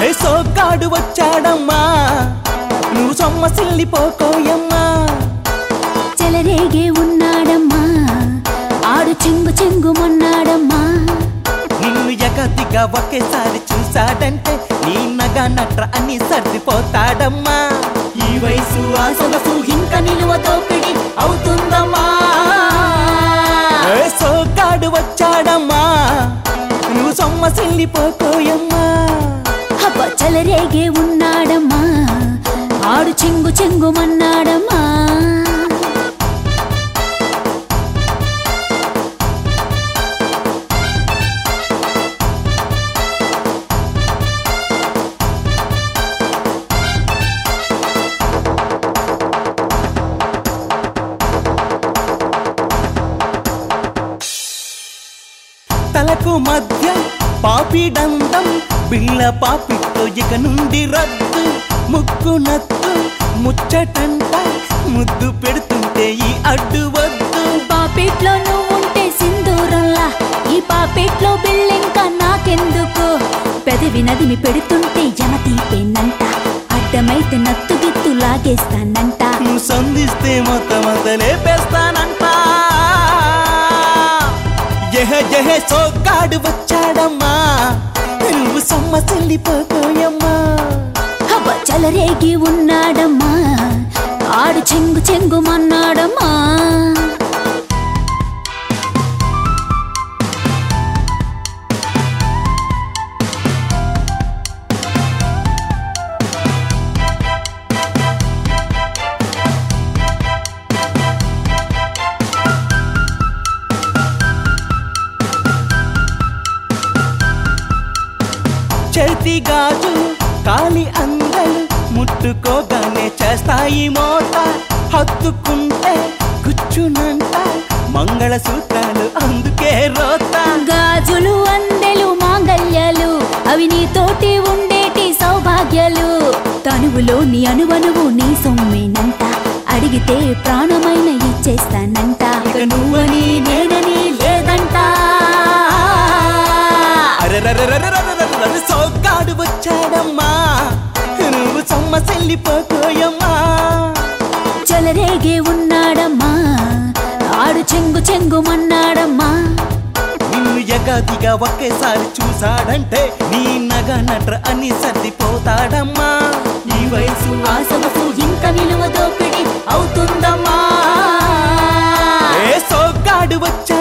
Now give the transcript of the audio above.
ఏ సోగ్గాడు వచ్చాడమ్మా నువ్వు సొమ్మసిల్లిపోకోయమ్మా చెలరేగే ఉన్నాడమ్మా ఆడు చెంగు చెంగుమన్నాడమ్మా నిన్ను ఎగతిగా ఒకేసారి చూశాడంటే నీ నగ నట్ర అని సర్దిపోతాడమ్మా ఈ వయసు ఆ సొగసు ఇంకా నిలువ దోపిడి అవుతుందమ్మా ఏ సోగ్గాడు వచ్చాడమ్మా నువ్వు సొమ్మసిల్లిపోకోయమ్మా హబ్బ చెలరేగే ఉన్నాడమ్మా ఆడు చెంగు చెంగుమన్నాడమ్మా తలకు మధ్య పాపిడందం బిళ్ళ పాపిట్లో ఇక నుండి రద్దు ముక్కు నత్తు ముచ్చటంట ముద్దు పెడుతుంటే ఈ అడ్డు వద్దు పాపెట్లో నువ్వుంటే సింధూరంలా ఈ పాపెట్లో బిల్లింక నాకెందుకు పెదవి నదిమి పెడుతుంటే జమ తీపేనంట అడ్డమైతే నత్తు గిత్తు లాగేస్తానంట నువ్వు సంధిస్తే మొత్తం అంత లేపేస్తానంట ఎహ ఎహ సోగ్గాడు వచ్చాడమ్మా నువ్వు సమ్మసిల్లిపోకోయమ్మా హబ్బ చెలరేగి ఉన్నాడమ్మా ఆడు చెంగు చెంగుమన్నాడమ్మా చేతి గాజు కాలి అందలు ముట్టుకోగానే చేస్తాయి మోట హత్తుకుంటే కూర్చునంట మంగళసూత్రాలు అందుకే రోత గాజులు అందెలు మాంగల్యాలు అవి నీతోటి ఉండేటి సౌభాగ్యాలు తనువులో నీ అనువనువు నీ సొమ్మేనంట అడిగితే ప్రాణమైన ఇచ్చేస్తానంట ఇక నువ్వని నేనని లేదంట అరెరెరెరెరెరెరెరెరె సోగ్గాడు వచ్చాడమ్మా నువ్వు సొమ్మసెల్లిపోకోయమ్మా చెలరేగే ఉన్నాడమ్మా ఆడు చెంగు చెంగుమన్నాడమ్మా నిన్ను ఎగదిగా ఒకేసారి చూసాడంటే నీ నగ నట్ర అని సర్దిపోతాడమ్మా ఈ వయసు ఆ సొగసు ఇంకా విలువ దోపిడి అవుతుందమ్మా ఏ సోగ్గాడు వచ్చాడమ్మా